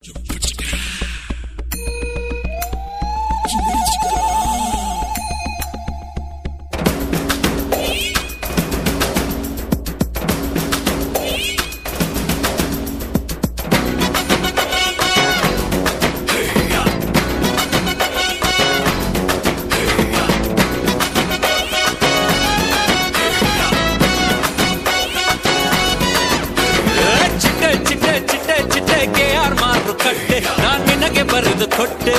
ಚಿಟ್ಟೆ ಚಿಟ್ಟೆ ಚಿಟ್ಟೆ ಚಿಟ್ಟೆ ಕೆ ಆರ್ ಮಾರು ಕಟ್ಟೆ ನಾನ್ ನಿನಗೆ ಬರೆದು ಕೊಟ್ಟೆ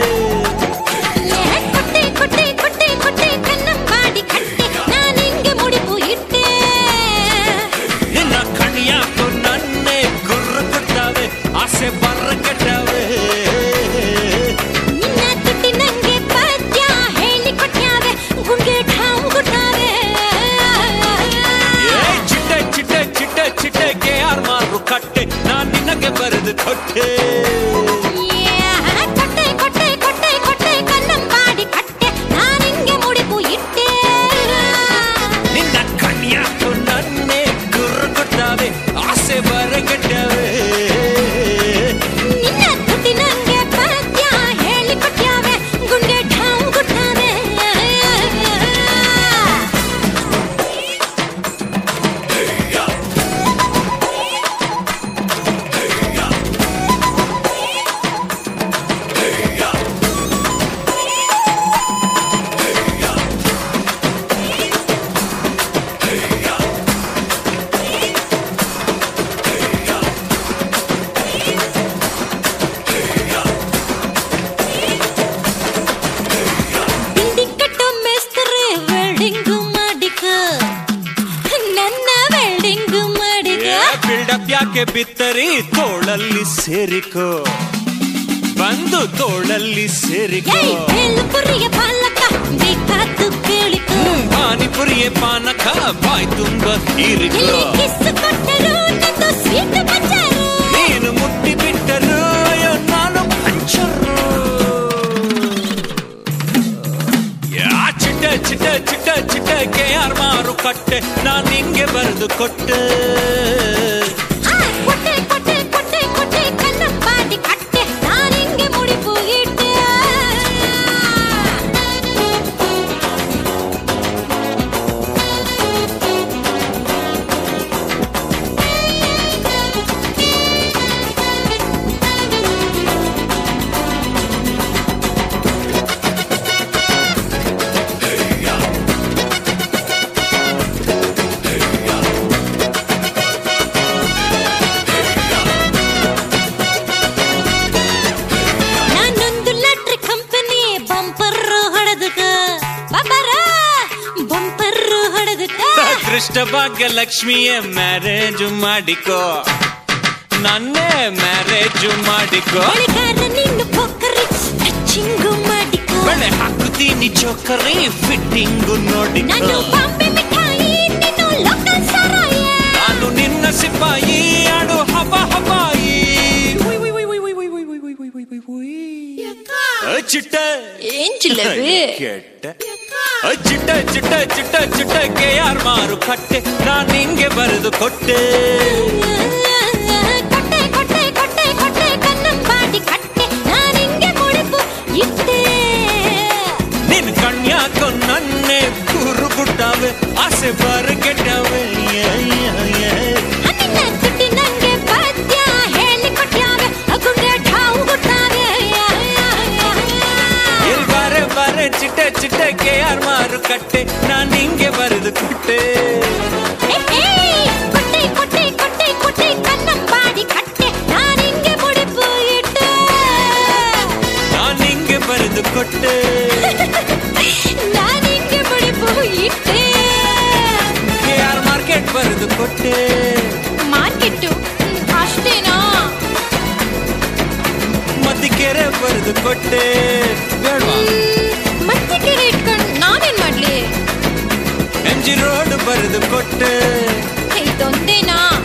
ಕೊಟ್ಟೆ ಕೊಟ್ಟೆ ಕೊಟ್ಟೆ ಕೊಟ್ಟೆ ಕನ್ನಂಬಾಡಿ ಕಟ್ಟೆ ನಾನಿಂಗೆ ಮುಡಿಪು ಇಟ್ಟೆ ನಿನ್ನ ಕಣಿಯಾಕು ನನ್ನೇ ಗುರ್ರ ಕೊಟ್ಟಾವೆ ಆಸೆ ಬರ್ರ ಕೆಟ್ಟವೆ ನಿನ್ನ ತುಟಿ ನಂಗೆ ಪದ್ಯ ಹೇಳಿ ಕೊಟ್ಟ್ಯಾವೆ ಗುಂಗೆ ಠಾಮ್ ಗುಟ್ಟಾವೆ ಏ ಚಿಟ್ಟೆ ಚಿಟ್ಟೆ ಚಿಟ್ಟೆ ಚಿಟ್ಟೆ ಕೆ ಆರ್ ಮಾರು ಕಟ್ಟೆ ನಾನ್ ನಿನಗೆ ಬರೆದು ಕೊಟ್ಟೆ ಕೊಟ್ಟೆ ಕೊಟ್ಟೆ ಕೊಟ್ಟೆ ಕೊಟ್ಟೆ ಕನ್ನಂಬಾಡಿ ಕಟ್ಟೆ ನಾನಿಂಗೆ ಮುಡಿಪು ಇಟ್ಟೆ ನಿನ್ನ ಕಣಿಯಾಕು ನನ್ನೇ ಗುರ್ರ ಕೊಟ್ಟಾವೆ ಆಸೆ ಬರ್ರ ಕೆಟ್ಟವೆ ನಿನ್ನ ತುಟಿ ನಂಗೆ ಪದ್ಯ ಹೇಳಿ ಕೊಟ್ಟ್ಯಾವೆ ಗುಂಗೆ ಠಾಮ್ ಗುಟ್ಟಾವೆ ಬಿಲ್ಡಿಂಗ್ ಕಟ್ಟೋ ಮೇಸ್ತ್ರಿ ವೆಲ್ಡಿಂಗ್ ಮಾಡಿಕ ನನ್ನ ವೆಲ್ಡಿಂಗ್ ಮಾಡಿಕ ಬಿಲ್ಡಪ್ ಯಾಕೆ ಬಿತ್ತರಿ ತೋಳಲ್ಲಿ ಸೇರಿಕೋ ಬಂದು ತೋಳಲ್ಲಿ ಸೇರಿಕೋ ಏಯ್ ಬೇಲ್ಪುರಿಯ ಪಾಲಕ ಬೇಕಾದ್ದು ಕೇಳಿಕೋ ಪಾನಿಪುರಿಯ ಪಾನಕ ಬಾಯ್ ತುಂಬ ಹೀರಿಕೋ ಎಲ್ಲಿ ಕಿಸ್ ಕೊಟ್ಟರು ನಂದು ಸ್ವೀಟ್ ಬಚ್ಚಾರು ನೀನು ಮುಟ್ಟಿ ಬಿಟ್ಟರು ಅಯ್ಯೋ ನಾನು ಪಂಚರು ಯಾ ಚಿಟ್ಟೆ ಚಿಟ್ಟೆ ಚಿಟ್ಟೆ ಚಿಟ್ಟೆ ಕೆ ಆರ್ ಮಾರು ಕಟ್ಟೆ ನಾನ್ ನಿಂಗೆ ಬರೆದು ಕೊಟ್ಟೆ ಆ, ಕೊಟ್ಟೆ ಕೊಟ್ಟೆ ಕೊಟ್ಟೆ ಕೊಟ್ಟೆ ಕನ್ನಂಬಾಡಿ ಕಟ್ಟೆ ನಾನಿಂಗೆ ಮುಡಿಪು ಇಟ್ಟೆ ನಾನೊಂದು ಲಾಟ್ರಿ ಕಂಪನಿ ಬಂಪರ್ ಹೊಡೆದಕ ಬಾಬರ ಬಂಪರ್ ಹೊಡೆದಕ ಅದೃಷ್ಟ ಭಾಗ್ಯ ಲಕ್ಷ್ಮಿಯ ಮ್ಯಾರೇಜ್ ಮಾಡಿಕೋ ನನ್ನೇ ಮ್ಯಾರೇಜ್ ಮಾಡಿಕೋ ಬಳಿಗಾರ ನಿನ್ನ ಪೊಕ್ಕರಿ ಟಚಿಂಗು ಮಾಡಿಕೋ ಬೆಳೆ ಹಾಕುತ್ತೀನಿ ಚೋಕರಿ ಫಿಟ್ಟಿಂಗು ನೋಡಿಕೋ ನಾನು ಬಾಂಬೆ ಮಿಠಾಯಿ ನೀನು ಲೋಕಲ್ ಸಾರಾಯಿ ನಾನು ನಿನ್ನ ಸಿಪಾಯಿ ಆಡು ಹಬ ಹಬಾಯಿ ಅ ಚಿಟ್ಟ ಏನ್ ಚಿಲ್ಲವೇ ಕೆಟ್ಟ ಅ ಚಿಟ್ಟ ಚಿಟ್ಟ ಚಿಟ್ಟ ಚಿಟ್ಟ ಕೆ ಯಾರ್ ಮಾರು ಕಟ್ಟೆ ನಾನ್ ನಿಂಗೆ ಬರೆದು ಕೊಟ್ಟೆ ಕೊಟ್ಟೆ ಕೊಟ್ಟೆ ಕೊಟ್ಟೆ ಕೊಟ್ಟೆ ಕನ್ನಂಬಾಡಿ ಕಟ್ಟೆ ನಾನಿಂಗೆ ಮುಡಿಪು ಇಟ್ಟೆ ನಿನ್ ಕಣ್ಯಾಕೋ ನನ್ನೇ ಕೂರು ಬಿಟ್ಟಾವೆ ಆಸೆ ಬರ ಕೆಟ್ಟವೆ ನಿನ್ನ ತುಟಿ ನಂಗೆ ಪದ್ಯ ಹೇಳಿ ಕೊಟ್ಟ್ಯಾವೆ ಅಗುಂಗೆ ಠಾವು ಗುಟ್ಟಾವೆ ಇಲ್ ಬಾರೆ ಬಾರೆ ಚಿಟ್ಟೆ ಚಿಟ್ಟೆ ಕೆ ಯಾರ್ ಮಾರು ಕಟ್ಟೆ ನಾನ್ ನಿಂಗೆ ಬರೆದು ಕೊಟ್ಟೆ ಕೊಟ್ಟೆ ಕೊಟ್ಟೆ ಕೊಟ್ಟೆ ಕೊಟ್ಟೆ ಕನ್ನಂಬಾಡಿ ಕಟ್ಟೆ ನಾನಿಂಗೆ ಮುಡಿಪು ಇಟ್ಟೆ ನಾನ್ ನಿಂಗೆ ಬರೆದು ಕೊಟ್ಟೆ ನಾನಿಂಗೆ ಮುಡಿಪು ಇಟ್ಟೆ ಕೆ ಆರ್ ಮಾರ್ಕೆಟ್ ಬರೆದು ಕೊಟ್ಟೆ ಮಾರ್ಕೆಟ್ಟು ಅಷ್ಟೇನಾ ಮತ್ತಿಕೆರೆ ಬರೆದು ಕೊಟ್ಟೆ ಬೇಡವಾ ಮತ್ತೆ ಕೆರೆ ಇಟ್ಕೊಂಡು ನಾನೇನ್ ಮಾಡ್ಲಿ ಎಂ ಜಿ ರೋಡ್ ಬರೆದು ಕೊಟ್ಟೆ ಇದೊಂದೇನಾ